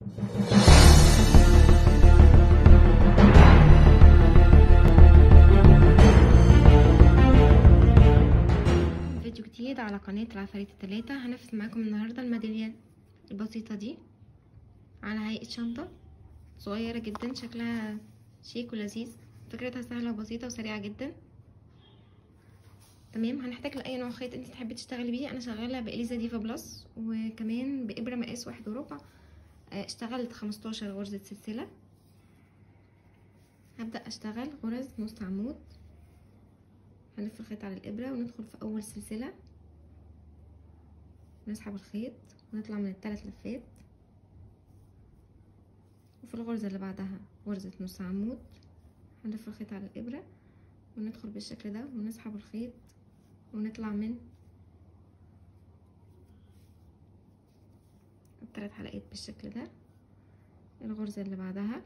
فيديو جديد على قناة العفاريت التلاتة هنفذ معاكم النهاردة الميدالية البسيطة دي على هيئة شنطة صغيرة جدا شكلها شيك ولذيذ فكرتها سهلة وبسيطة وسريعة جدا تمام هنحتاج لأي نوع خيط انت تحبي تشتغلي بيه انا شغالة بإليزا ديفا بلس وكمان بإبرة مقاس واحد وربع اشتغلت خمستاشر غرزة سلسلة هبدأ اشتغل غرز نص عمود هنلف الخيط على الإبرة وندخل في أول سلسلة نسحب الخيط ونطلع من الثلاث لفات وفي الغرزة اللي بعدها غرزة نص عمود هنلف الخيط على الإبرة وندخل بالشكل ده ونسحب الخيط ونطلع من الثلاث حلقات بالشكل ده الغرزة اللي بعدها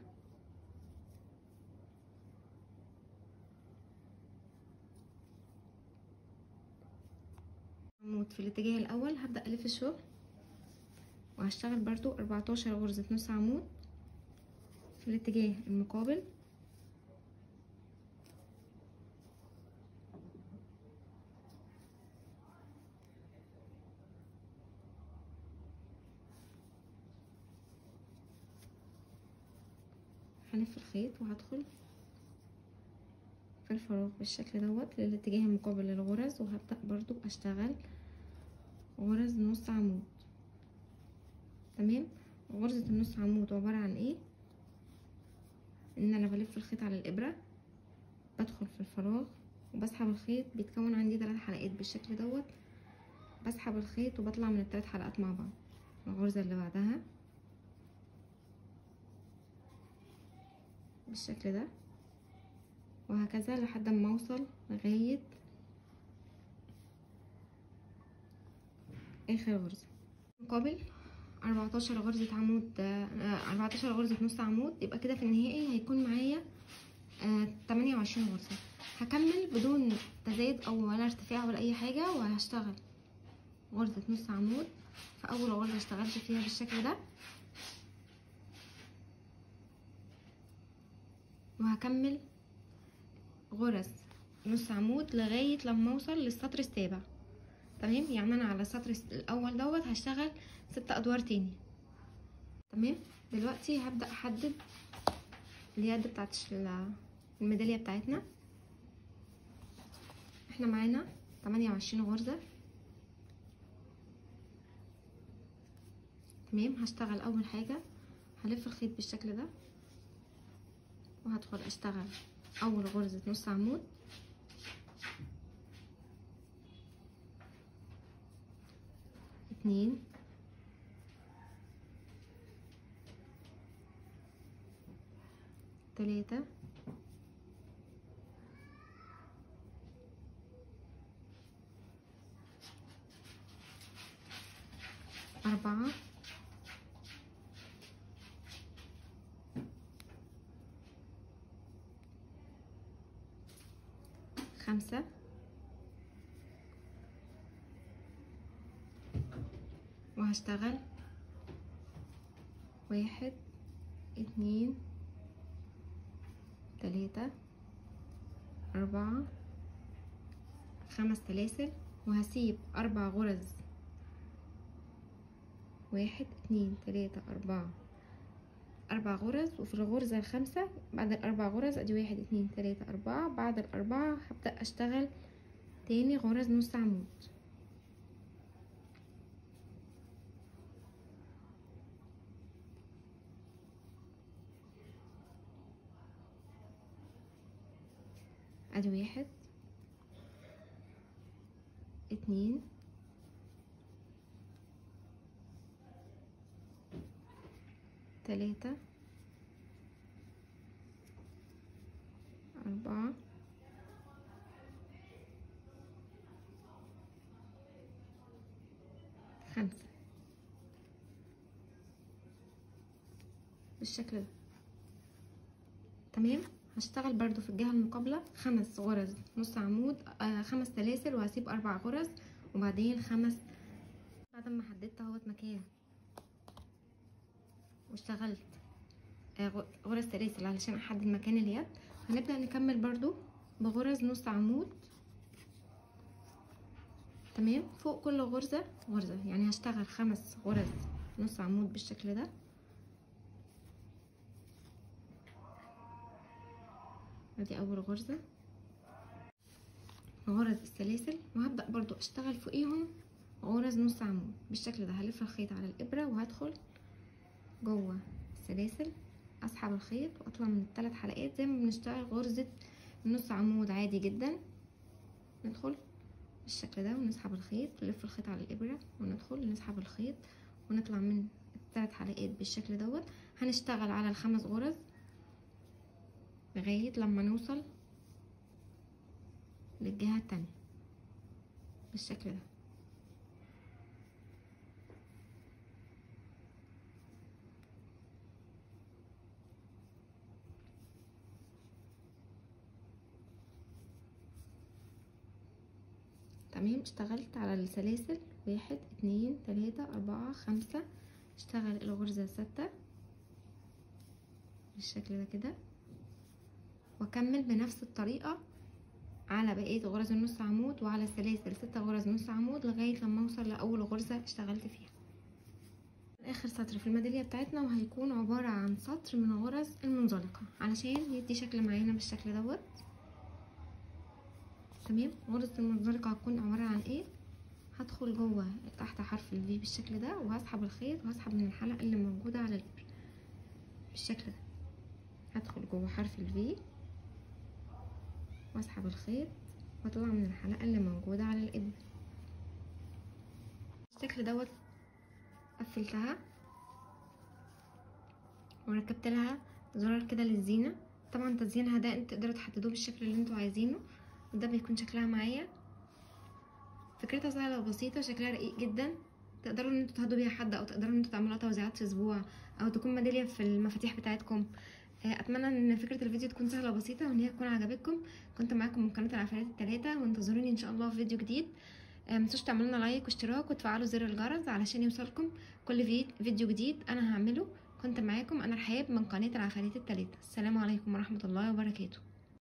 عمود في الاتجاه الاول هبدأ الف الشغل وهشتغل برضو 14 غرزة نص عمود في الاتجاه المقابل هلف الخيط وهدخل في الفراغ بالشكل دوت للاتجاه المقابل للغرز وهبدأ برضو اشتغل غرز نص عمود تمام غرزة النص عمود عبارة عن ايه ان انا بلف الخيط على الابرة بدخل في الفراغ وبسحب الخيط بيتكون عندي ثلاث حلقات بالشكل دوت بسحب الخيط وبطلع من الثلاث حلقات مع بعض الغرزة اللي بعدها بالشكل ده وهكذا لحد ما اوصل لغاية اخر غرزة مقابل اربعتاشر غرزة عمود اربعتاشر غرزة نص عمود يبقى كده في النهائي هيكون معايا تمانية وعشرين غرزة هكمل بدون تزايد او ولا ارتفاع ولا اي حاجة وهشتغل غرزة نص عمود في اول غرزة اشتغلت فيها بالشكل ده وهكمل غرز نص عمود لغاية لما اوصل للسطر السابع تمام يعني انا على السطر الاول دوت هشتغل ست ادوار تاني تمام دلوقتي هبدأ احدد اليد بتاعت الميدالية بتاعتنا احنا معانا تمانية وعشرين غرزة تمام هشتغل اول حاجة هلف الخيط بالشكل ده وهدخل اشتغل اول غرزة نص عمود اتنين تلاتة أربعة خمسة وهشتغل واحد اتنين تلاتة أربعة خمس سلاسل وهسيب أربع غرز واحد اتنين تلاتة أربعة أربع غرز وفي الغرزة الخامسة بعد الأربع غرز أدي واحد اتنين تلاتة أربعة بعد الأربعة هبدأ أشتغل تاني غرز نص عمود أدي واحد اتنين تلاتة أربعة خمسة بالشكل ده تمام هشتغل برضو في الجهة المقابلة خمس غرز نص عمود آه خمس سلاسل وهسيب أربع غرز وبعدين خمس بعد ما حددت اهوت مكان واشتغلت آه، غ- غرز سلاسل علشان احدد مكان اليد هنبدأ نكمل برضو بغرز نص عمود تمام فوق كل غرزة غرزة يعني هشتغل خمس غرز نص عمود بالشكل ده ادي اول غرزة غرز السلاسل وهبدأ برضو اشتغل فوقيهم غرز نص عمود بالشكل ده هلف الخيط على الابرة وهدخل جوه السلاسل اسحب الخيط واطلع من الثلاث حلقات زي ما بنشتغل غرزة نص عمود عادي جدا ندخل بالشكل ده ونسحب الخيط نلف الخيط على الابرة وندخل نسحب الخيط ونطلع من الثلاث حلقات بالشكل دوت هنشتغل على الخمس غرز لغاية لما نوصل للجهة التانية بالشكل ده تمام اشتغلت على السلاسل واحد اتنين تلاتة اربعة خمسة اشتغل الغرزة الستة بالشكل ده كده واكمل بنفس الطريقة على بقية غرز النص عمود وعلى السلاسل ستة غرز نص عمود لغاية لما اوصل لأول غرزة اشتغلت فيها اخر سطر في الميدالية بتاعتنا وهيكون عبارة عن سطر من غرز المنزلقة علشان يدي شكل معانا بالشكل دوت تمام غرزة المنزلقة هتكون عبارة عن ايه هدخل جوه تحت حرف الفي بالشكل ده وهسحب الخيط وهسحب من الحلقة اللي موجودة على الابر بالشكل ده هدخل جوه حرف الفي واسحب الخيط واطلع من الحلقة اللي موجودة على الابر بالشكل دوت قفلتها وركبت لها زرار كده للزينة طبعا تزيينها ده انتوا تقدروا تحددوه بالشكل اللي انتوا عايزينه وده بيكون شكلها معايا فكرتها سهله وبسيطه شكلها رقيق جدا تقدروا ان انتوا تهدوا بيها حد او تقدروا ان انتوا تعملوها توزيعات في اسبوع او تكون ميداليه في المفاتيح بتاعتكم آه، اتمنى ان فكره الفيديو تكون سهله وبسيطه وان هي تكون عجبتكم كنت معاكم من قناه العفاريت الثلاثه وانتظروني ان شاء الله في فيديو جديد آه، متنسوش تعملوا لنا لايك واشتراك وتفعلوا زر الجرس علشان يوصلكم كل في- فيديو جديد انا هعمله كنت معاكم انا رحاب من قناه العفاريت الثلاثه السلام عليكم ورحمه الله وبركاته